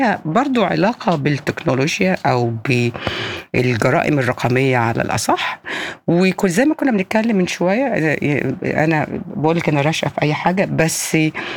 برضو علاقة بالتكنولوجيا أو بالجرائم الرقمية على الأصح وكل زي ما كنا بنتكلم من شوية أنا بقول لك أنا راشقة في أي حاجة بس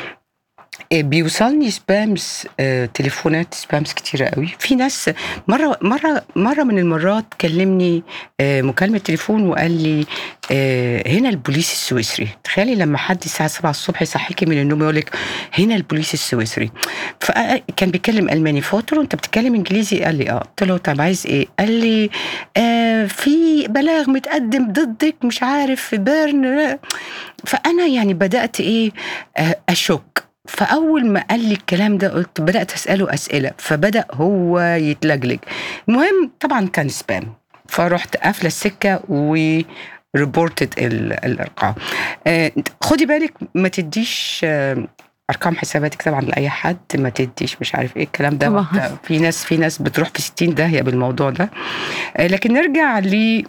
بيوصلني سبامز آه، تليفونات سبامز كتيرة قوي في ناس مرة مرة مرة من المرات كلمني آه، مكالمة تليفون وقال لي آه، هنا البوليس السويسري تخيلي لما حد الساعة 7 الصبح يصحيكي من النوم يقول لك هنا البوليس السويسري فكان بيتكلم ألماني فقلت له أنت بتتكلم إنجليزي قال لي اه قلت له طب عايز إيه قال لي آه في بلاغ متقدم ضدك مش عارف في بيرن فأنا يعني بدأت إيه آه، أشك فاول ما قال لي الكلام ده قلت بدات اساله اسئله فبدا هو يتلجلج المهم طبعا كان سبام فرحت قافله السكه و ريبورتد الارقام آه، خدي بالك ما تديش آه، ارقام حساباتك طبعا لاي حد ما تديش مش عارف ايه الكلام ده طبعاً. في ناس في ناس بتروح في 60 داهيه بالموضوع ده آه، لكن نرجع ل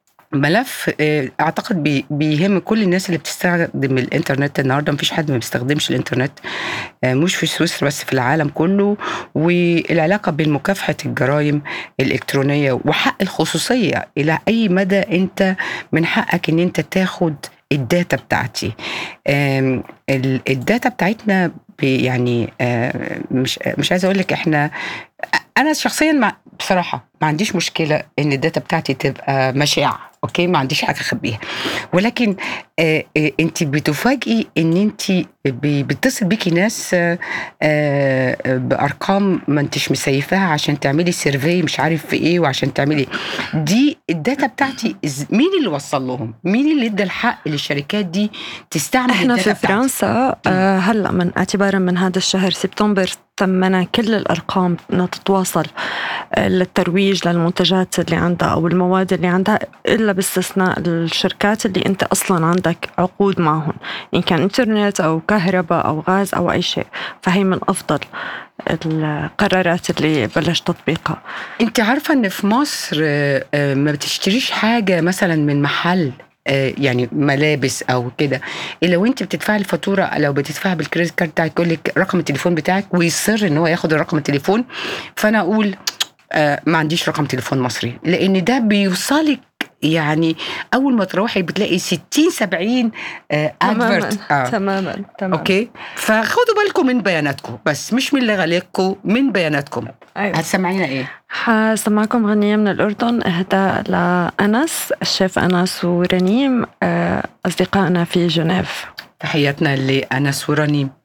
ملف آه، اعتقد بي- بيهم كل الناس اللي بتستخدم الانترنت النهارده مفيش حد ما بيستخدمش الانترنت آه، مش في سويسرا بس في العالم كله والعلاقه بين مكافحه الجرائم الالكترونيه وحق الخصوصيه الى اي مدى انت من حقك ان انت تاخد الداتا بتاعتي آم، ال- الداتا بتاعتنا بي- يعني آه، مش مش عايزه اقول لك احنا انا شخصيا مع بصراحه ما عنديش مشكله ان الداتا بتاعتي تبقى مشاع اوكي ما عنديش حاجه اخبيها ولكن آه آه انت بتفاجئي ان انت بيتصل بيكي ناس آه آه بارقام ما انتش مسيفاها عشان تعملي سيرفي مش عارف في ايه وعشان تعملي دي الداتا بتاعتي إز- مين اللي وصل لهم مين اللي ادى الحق للشركات دي تستعمل احنا الداتا في بتاعتي؟ فرنسا آه، هلا من اعتبارا من هذا الشهر سبتمبر تمنا كل الارقام انها تتواصل آه، للترويج للمنتجات اللي عندها او المواد اللي عندها الا باستثناء الشركات اللي انت اصلا عندك عقود معهم ان كان انترنت او كهرباء او غاز او اي شيء فهي من افضل القرارات اللي بلش تطبيقها انت عارفه ان في مصر آه، آه، ما بتشتريش حاجه مثلا من محل آه، يعني ملابس او كده الا وانت بتدفعي الفاتوره لو بتدفعي بالكريدت كارد بتاعك يقول لك رقم التليفون بتاعك ويصر ان هو ياخد الرقم التليفون فانا اقول آه، ما عنديش رقم تليفون مصري لان ده بيوصلك يعني اول ما تروحي بتلاقي 60 70 تماما ادفرت آه. تماما تماما اوكي فخدوا بالكم من بياناتكم بس مش من اللي غاليكم من بياناتكم أيوة. هتسمعينا ايه حسمعكم غنية من الأردن إهداء لأنس الشيف أنس ورنيم آه، أصدقائنا في جنيف تحياتنا لأنس ورنيم